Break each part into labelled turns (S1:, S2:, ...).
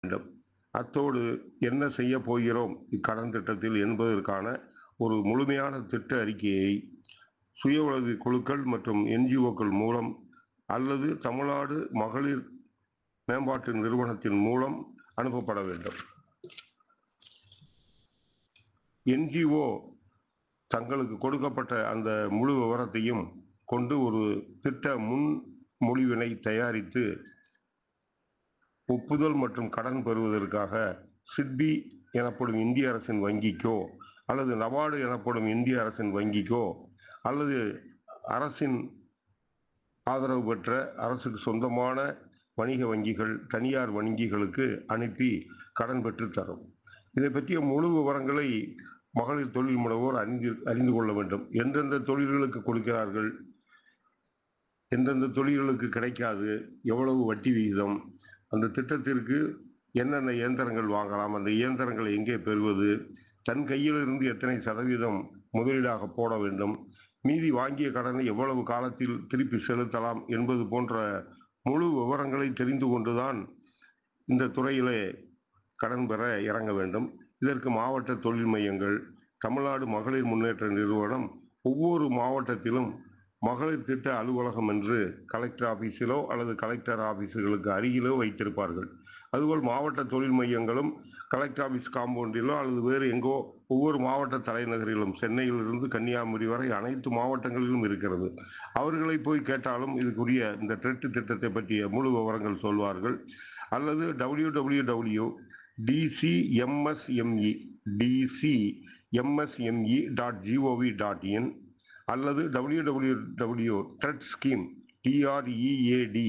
S1: வேண்டும் அத்தோடு என்ன செய்ய போகிறோம் இக்கடன் திட்டத்தில் என்பதற்கான ஒரு முழுமையான திட்ட அறிக்கையை சுய உதவி குழுக்கள் மற்றும் என்ஜிஓக்கள் மூலம் அல்லது தமிழ்நாடு மகளிர் மேம்பாட்டு நிறுவனத்தின் மூலம் அனுப்பப்பட வேண்டும் என்ஜிஓ தங்களுக்கு கொடுக்கப்பட்ட அந்த முழு விவரத்தையும் கொண்டு ஒரு திட்ட முன் மொழிவினை தயாரித்து ஒப்புதல் மற்றும் கடன் பெறுவதற்காக சிட்பி எனப்படும் இந்திய அரசின் வங்கிக்கோ அல்லது நபார்டு எனப்படும் இந்திய அரசின் வங்கிக்கோ அல்லது அரசின் ஆதரவு பெற்ற அரசுக்கு சொந்தமான வணிக வங்கிகள் தனியார் வங்கிகளுக்கு அனுப்பி கடன் பெற்று தரும் இதை பற்றிய முழு விவரங்களை மகளிர் தொழில் முனைவோர் அறிந்து அறிந்து கொள்ள வேண்டும் எந்தெந்த தொழில்களுக்கு கொடுக்கிறார்கள் எந்தெந்த தொழில்களுக்கு கிடைக்காது எவ்வளவு வட்டி விகிதம் அந்த திட்டத்திற்கு என்னென்ன இயந்திரங்கள் வாங்கலாம் அந்த இயந்திரங்களை எங்கே பெறுவது தன் கையிலிருந்து எத்தனை சதவீதம் முதலீடாக போட வேண்டும் மீதி வாங்கிய கடனை எவ்வளவு காலத்தில் திருப்பி செலுத்தலாம் என்பது போன்ற முழு விவரங்களை தெரிந்து கொண்டுதான் இந்த துறையிலே கடன் பெற இறங்க வேண்டும் இதற்கு மாவட்ட தொழில் மையங்கள் தமிழ்நாடு மகளிர் முன்னேற்ற நிறுவனம் ஒவ்வொரு மாவட்டத்திலும் மகளிர் திட்ட அலுவலகம் என்று கலெக்டர் ஆபீஸிலோ அல்லது கலெக்டர் ஆபீஸுகளுக்கு அருகிலோ வைத்திருப்பார்கள் அதுபோல் மாவட்ட தொழில் மையங்களும் கலெக்டர் ஆபீஸ் காம்பவுண்டிலோ அல்லது வேறு எங்கோ ஒவ்வொரு மாவட்ட தலைநகரிலும் சென்னையிலிருந்து கன்னியாகுமரி வரை அனைத்து மாவட்டங்களிலும் இருக்கிறது அவர்களை போய் கேட்டாலும் இதுக்குரிய இந்த டெட் திட்டத்தை பற்றிய முழு விவரங்கள் சொல்வார்கள் அல்லது W W W DCMSME DCMSME dot GOV dot in அல்லது W W W tread scheme TREAD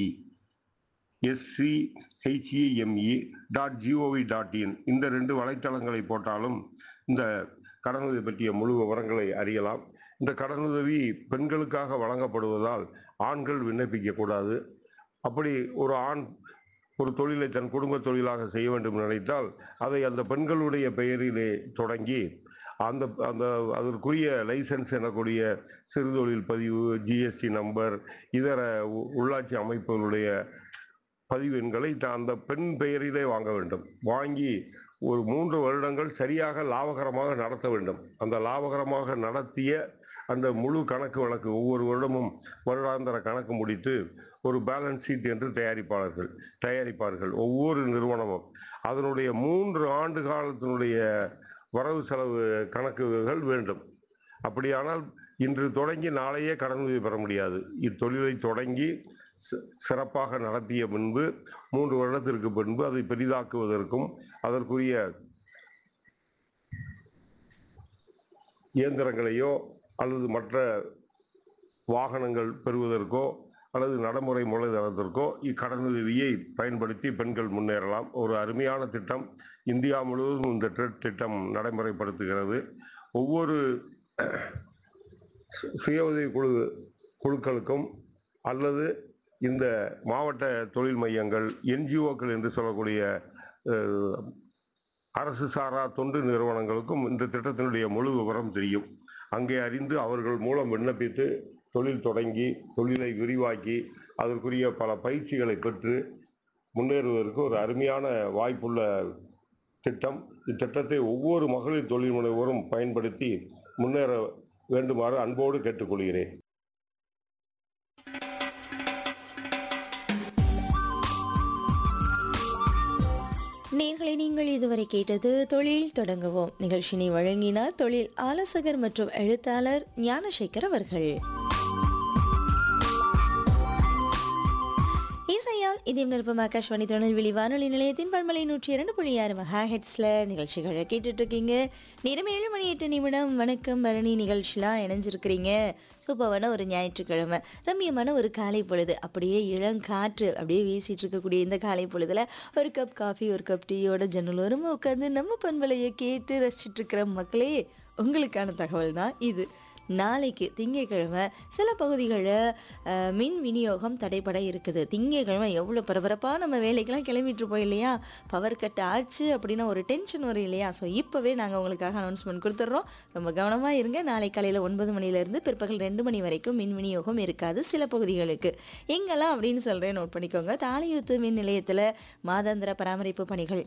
S1: SCHEME dot GOV dot in இந்த ரெண்டு வலைத்தளங்களை போட்டாலும் இந்த கடனுதவி பற்றிய முழு விவரங்களை அறியலாம் இந்த கடனுதவி பெண்களுக்காக வழங்கப்படுவதால் ஆண்கள் விண்ணப்பிக்க கூடாது அப்படி ஒரு ஆண் ஒரு தொழிலை தன் குடும்ப தொழிலாக செய்ய வேண்டும் நினைத்தால் அதை அந்த பெண்களுடைய பெயரிலே தொடங்கி அந்த அந்த அதற்குரிய லைசன்ஸ் எனக்கூடிய சிறுதொழில் பதிவு ஜிஎஸ்டி நம்பர் இதர உ- உள்ளாட்சி அமைப்புகளுடைய பதிவு எண்களை த- அந்த பெண் பெயரிலே வாங்க வேண்டும் வாங்கி ஒரு மூன்று வருடங்கள் சரியாக லாபகரமாக நடத்த வேண்டும் அந்த லாபகரமாக நடத்திய அந்த முழு கணக்கு வழக்கு ஒவ்வொரு வருடமும் வருடாந்திர கணக்கு முடித்து ஒரு பேலன்ஸ் ஷீட் என்று தயாரிப்பாளர்கள் தயாரிப்பார்கள் ஒவ்வொரு நிறுவனமும் அதனுடைய மூன்று ஆண்டு காலத்தினுடைய வரவு செலவு கணக்குகள் வேண்டும் அப்படியானால் இன்று தொடங்கி நாளையே கடனுதவி பெற முடியாது இத்தொழிலை தொடங்கி சி- சிறப்பாக நடத்திய பின்பு மூன்று வருடத்திற்கு பின்பு அதை பெரிதாக்குவதற்கும் அதற்குரிய இயந்திரங்களையோ அல்லது மற்ற வாகனங்கள் பெறுவதற்கோ அல்லது நடைமுறை மூலதனத்திற்கோ இக்கடனுதவியை பயன்படுத்தி பெண்கள் முன்னேறலாம் ஒரு அருமையான திட்டம் இந்தியா முழுவதும் இந்த TRED திட்டம் நடைமுறைப்படுத்துகிறது ஒவ்வொரு சு- சுய உதவி குழு குழுக்களுக்கும் அல்லது இந்த மாவட்ட தொழில் மையங்கள் என்ஜிஓக்கள் என்று சொல்லக்கூடிய அஹ், அரசு சாரா தொண்டு நிறுவனங்களுக்கும் இந்த திட்டத்தினுடைய முழு விவரம் தெரியும் அங்கே அறிந்து அவர்கள் மூலம் விண்ணப்பித்து தொழில் தொடங்கி தொழிலை விரிவாக்கி அதற்குரிய பல பயிற்சிகளை பெற்று முன்னேறுவதற்கு ஒரு அருமையான வாய்ப்புள்ள திட்டம் இத்திட்டத்தை ஒவ்வொரு மகளிர் தொழில் முனைவோரும் பயன்படுத்தி முன்னேற வேண்டுமாறு அன்போடு கேட்டுக்கொள்கிறேன்
S2: நேர்களை நீங்கள் இதுவரை கேட்டது தொழில் தொடங்குவோம் நிகழ்ச்சினை வழங்கினார் தொழில் ஆலோசகர் மற்றும் எழுத்தாளர் ஞானசேகர் அவர்கள் இசையா இதயம் நிருப்பம் ஆகாஷ்வாணி திருநெல்வேலி வானொலி நிலையத்தின் பன்மலை நூற்றி இரண்டு புள்ளி ஆறு மெகா ஹெட்ஸில் நிகழ்ச்சிகளை கேட்டுட்டு இருக்கீங்க நேரம் ஏழு மணி எட்டு நிமிடம் வணக்கம் பரணி நிகழ்ச்சிலாம் இணைஞ்சிருக்கிறீங்க சூப்பரான ஒரு ஞாயிற்றுக்கிழமை ரம்மியமான ஒரு காலை பொழுது அப்படியே இளங்காற்று அப்படியே வீசிட்டு இருக்கக்கூடிய இந்த காலை பொழுதுல ஒரு கப் காஃபி ஒரு கப் டீயோட ஜன்னலோரமாக உட்காந்து நம்ம பண்பலையை கேட்டு ரசிச்சிட்டு இருக்கிற மக்களே உங்களுக்கான தகவல் தான் இது நாளைக்கு திங்கட்கிழமை சில பகுதிகளில் மின் விநியோகம் தடைபட இருக்குது திங்கட்கிழமை எவ்வளோ பரபரப்பாக நம்ம வேலைக்கெல்லாம் கிளம்பிட்டு இருப்போம் இல்லையா பவர் கட் ஆச்சு அப்படின்னா ஒரு டென்ஷன் வரும் இல்லையா ஸோ இப்போவே நாங்கள் உங்களுக்காக அனௌன்ஸ்மெண்ட் கொடுத்துட்றோம் ரொம்ப கவனமாக இருங்க நாளை காலையில் ஒன்பது மணிலேருந்து பிற்பகல் ரெண்டு மணி வரைக்கும் மின் விநியோகம் இருக்காது சில பகுதிகளுக்கு எங்கெல்லாம் அப்படின்னு சொல்கிறேன் நோட் பண்ணிக்கோங்க தாலியூத்து மின் நிலையத்தில் மாதாந்திர பராமரிப்பு பணிகள்